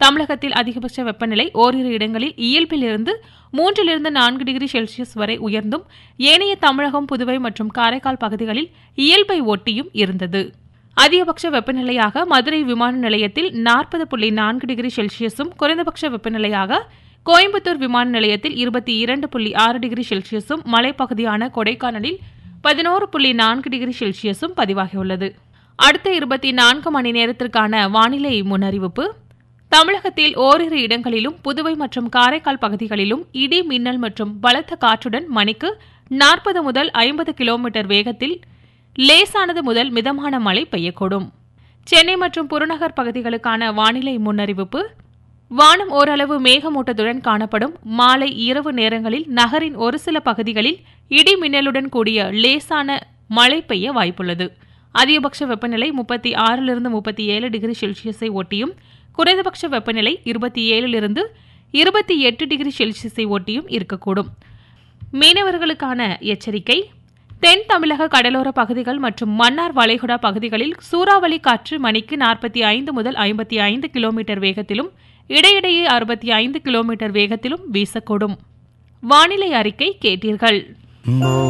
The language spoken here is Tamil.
தமிழகத்தில் அதிகபட்ச வெப்பநிலை ஓரிரு இடங்களில் இயல்பிலிருந்து மூன்றிலிருந்து நான்கு டிகிரி செல்சியஸ் வரை உயர்ந்தும் ஏனைய தமிழகம் புதுவை மற்றும் காரைக்கால் பகுதிகளில் இயல்பை ஒட்டியும் இருந்தது அதிகபட்ச வெப்பநிலையாக மதுரை விமான நிலையத்தில் நாற்பது புள்ளி நான்கு டிகிரி செல்சியஸும் குறைந்தபட்ச வெப்பநிலையாக கோயம்புத்தூர் விமான நிலையத்தில் இருபத்தி இரண்டு புள்ளி ஆறு டிகிரி செல்சியஸும் மலைப்பகுதியான கொடைக்கானலில் பதினோரு புள்ளி நான்கு டிகிரி செல்சியஸும் பதிவாகியுள்ளது அடுத்த இருபத்தி நான்கு மணி நேரத்திற்கான வானிலை முன்னறிவிப்பு தமிழகத்தில் ஓரிரு இடங்களிலும் புதுவை மற்றும் காரைக்கால் பகுதிகளிலும் இடி மின்னல் மற்றும் பலத்த காற்றுடன் மணிக்கு நாற்பது முதல் ஐம்பது கிலோமீட்டர் வேகத்தில் லேசானது முதல் மிதமான மழை பெய்யக்கூடும் சென்னை மற்றும் புறநகர் பகுதிகளுக்கான வானிலை முன்னறிவிப்பு வானம் ஓரளவு மேகமூட்டத்துடன் காணப்படும் மாலை இரவு நேரங்களில் நகரின் ஒரு சில பகுதிகளில் இடி மின்னலுடன் கூடிய லேசான மழை பெய்ய வாய்ப்புள்ளது அதிகபட்ச வெப்பநிலை முப்பத்தி ஆறிலிருந்து முப்பத்தி ஏழு டிகிரி செல்சியஸை ஒட்டியும் குறைந்தபட்ச வெப்பநிலை இருபத்தி ஏழிலிருந்து இருபத்தி எட்டு டிகிரி செல்சியஸை ஒட்டியும் இருக்கக்கூடும் மீனவர்களுக்கான எச்சரிக்கை தென் தமிழக கடலோர பகுதிகள் மற்றும் மன்னார் வளைகுடா பகுதிகளில் சூறாவளி காற்று மணிக்கு நாற்பத்தி ஐந்து முதல் ஐம்பத்தி ஐந்து கிலோமீட்டர் வேகத்திலும் இடையிடையே அறுபத்தி ஐந்து கிலோமீட்டர் வேகத்திலும் வீசக்கூடும் வானிலை அறிக்கை கேட்டீர்கள்